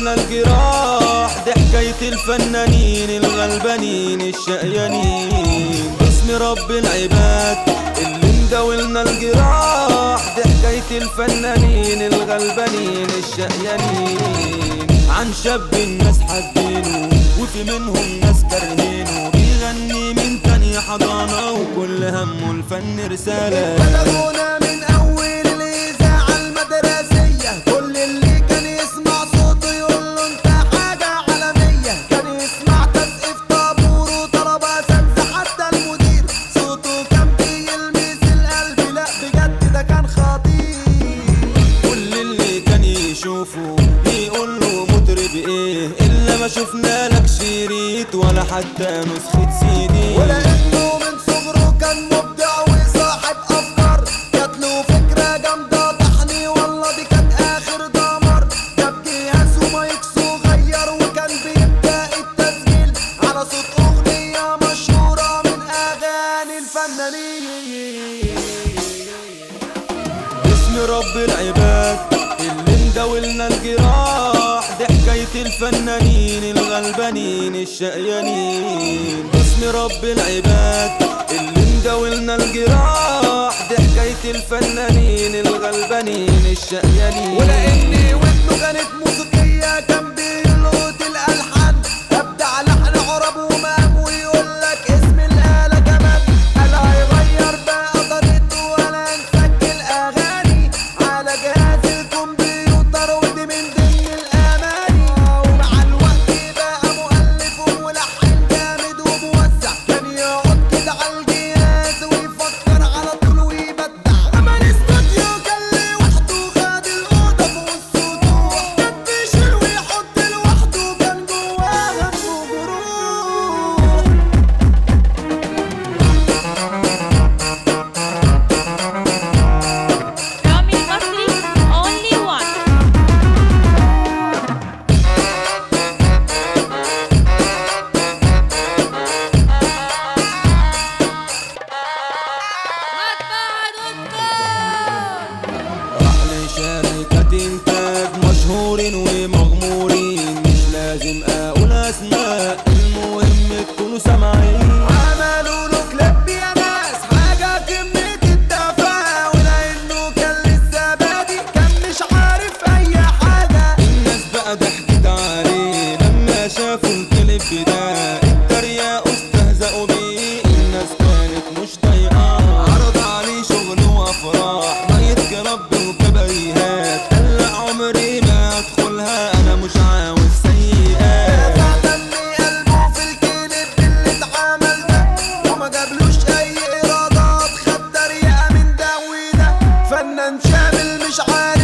ولنا الجراح دي حكاية الفنانين الغلبانين الشقيانين باسم رب العباد اللي مداولنا الجراح دي حكاية الفنانين الغلبانين الشقيانين عن شاب الناس حابينه وفي منهم ناس كارهينه بيغني من تاني حضانة وكل همه الفن رسالة بلغونا من اول الاذاعه المدرسيه كل اللي كان يسمع صوته يقول له انت حاجه عالميه كان يسمع تسقيف طابور وطلب اساتذه حتى المدير صوته كان بيلمس القلب لا بجد ده كان خطير كل اللي كان يشوفه يقول له مطرب ايه الا ما شفنا لك شريط ولا حتى نسخة سيدي ولانه من صغره كان مبدع وصاحب افكار جات له فكره جامده طحني والله دي كانت اخر دمر جاب جهاز ومايكس وغير وكان بيبدا التسجيل على صوت اغنيه مشهوره من اغاني الفنانين باسم رب العباد اللي مداولنا الجراح دي حكاية الفنانين الغلبانين الشقيانين باسم رب العباد اللي مداولنا الجراح دي حكاية الفنانين الغلبانين الشقيانين ولاني ودنه كانت موسيقيه كان بيلقط الالحان ابدع لحن عرب ومام ويقول لك اسم الاله كمان قال هيغير بقى طريقته ولا نسجل اغاني على جهاز الكمبيوتر ودي من ضمن الاماني ومع الوقت بقى مؤلف وملحن جامد وموزع كان يقعد كده على الجهاز ويفكر على طول ويبدع عمل استوديو كان لوحده خد الاوضه فوق السطوح كان بيشيل ويحط لوحده كان جواها جروح رامي المصري only one راح لشركة إنتاج مشهورين ومغمورين مش لازم أقول أسماء المهم تكونوا سامعين عملوا له كليب يا ناس حاجه كميه التفاهه ولانه كان لسه بادئ كان مش عارف اي حاجه الناس بقى ضحكت عليه لما شافوا الكليب ده اتريقوا استهزأوا بيه الناس كانت مش طايقاه عرض عليه شغل وأفراح نايت كلاب وكباريهات قال لا عمري ما أدخلها أنا مش عاوز سيئات دفع دمي قلبه في الكليب اللي اتعمل ده وما جابلوش اي ايرادات خد تريقه من ده وده فنان شامل مش عارف